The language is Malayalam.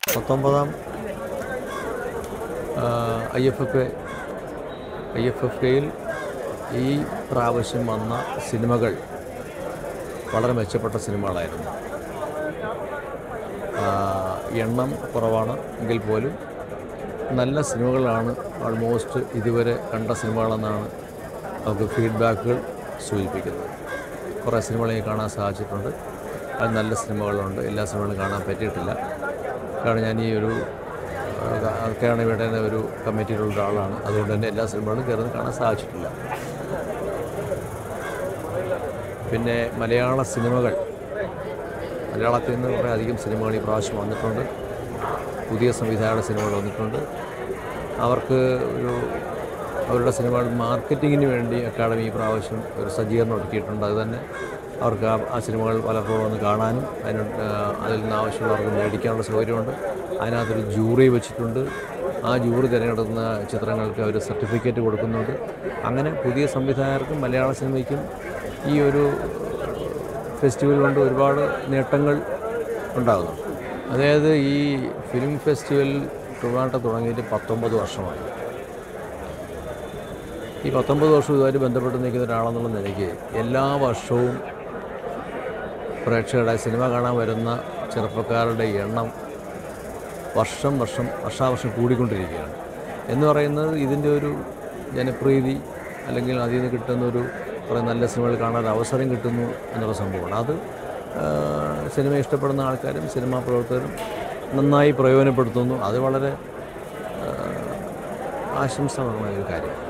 പത്തൊമ്പതാം I F F I F F കെയിൽ ഈ പ്രാവശ്യം വന്ന സിനിമകൾ വളരെ മെച്ചപ്പെട്ട സിനിമകളായിരുന്നു ആ, എണ്ണം കുറവാണ് എങ്കിൽ പോലും നല്ല സിനിമകളാണ് ഓൾമോസ്റ്റ് ഇതുവരെ കണ്ട സിനിമകളെന്നാണ് നമുക്ക് ഫീഡ്ബാക്കുകൾ സൂചിപ്പിക്കുന്നത് കുറേ സിനിമകൾ എനിക്ക് കാണാൻ സാധിച്ചിട്ടുണ്ട് അത് നല്ല സിനിമകളുണ്ട് എല്ലാ സിനിമകളും കാണാൻ പറ്റിയിട്ടില്ല കാരണം ഞാൻ ഈ ഒരു കേരള വേണ്ടേന ഒരു കമ്മിറ്റിയിലുള്ള ഒരാളാണ് അതുകൊണ്ട് തന്നെ എല്ലാ സിനിമകളും കയറുന്നത് കാണാൻ സാധിച്ചിട്ടില്ല പിന്നെ മലയാള സിനിമകൾ മലയാളത്തിൽ നിന്ന് കുറേ അധികം സിനിമകൾ ഈ പ്രാവശ്യം വന്നിട്ടുണ്ട് പുതിയ സംവിധായകരുടെ സിനിമകൾ വന്നിട്ടുണ്ട് അവർക്ക് ഒരു അവരുടെ സിനിമകൾ മാർക്കറ്റിങ്ങിന് വേണ്ടി അക്കാഡമി ഈ പ്രാവശ്യം ഒരു സജ്ജീകരണം ഒരുക്കിയിട്ടുണ്ട് അത് തന്നെ അവർക്ക് ആ ആ സിനിമകൾ പലപ്പോഴും ഒന്ന് കാണാനും അതിന് അതിൽ നിന്ന് ആവശ്യമുള്ളവർക്ക് മേടിക്കാനുള്ള സൗകര്യമുണ്ട് അതിനകത്തൊരു ജൂറി വെച്ചിട്ടുണ്ട് ആ ജൂറി തിരഞ്ഞെടുക്കുന്ന ചിത്രങ്ങൾക്ക് അവർ സർട്ടിഫിക്കറ്റ് കൊടുക്കുന്നുണ്ട് അങ്ങനെ പുതിയ സംവിധായകർക്കും മലയാള സിനിമയ്ക്കും ഈ ഒരു ഫെസ്റ്റിവൽ കൊണ്ട് ഒരുപാട് നേട്ടങ്ങൾ ഉണ്ടാകുന്നു അതായത് ഈ ഫിലിം ഫെസ്റ്റിവൽ ട്രിവാൻഡ്രം തുടങ്ങിയിട്ട് പത്തൊമ്പത് വർഷമായി ഈ പത്തൊമ്പത് വർഷം ഇതുമായിട്ട് ബന്ധപ്പെട്ട് നിൽക്കുന്ന ഒരാളെന്നുള്ള നിലയ്ക്ക് എല്ലാ വർഷവും പ്രേക്ഷകരുടെ സിനിമ കാണാൻ വരുന്ന ചെറുപ്പക്കാരുടെ എണ്ണം വർഷം വർഷം വർഷാവർഷം കൂടിക്കൊണ്ടിരിക്കുകയാണ് എന്ന് പറയുന്നത് ഇതിൻ്റെ ഒരു ജനപ്രീതി അല്ലെങ്കിൽ അതിൽ നിന്ന് കിട്ടുന്ന ഒരു കുറേ നല്ല സിനിമകൾ കാണാൻ അവസരം കിട്ടുന്നു എന്നുള്ള സംഭവമാണ് അത് ആ, സിനിമ ഇഷ്ടപ്പെടുന്ന ആൾക്കാരും സിനിമാ പ്രവർത്തകരും നന്നായി പ്രയോജനപ്പെടുത്തുന്നു അത് വളരെ ആ, ആശംസകരമായ ഒരു കാര്യം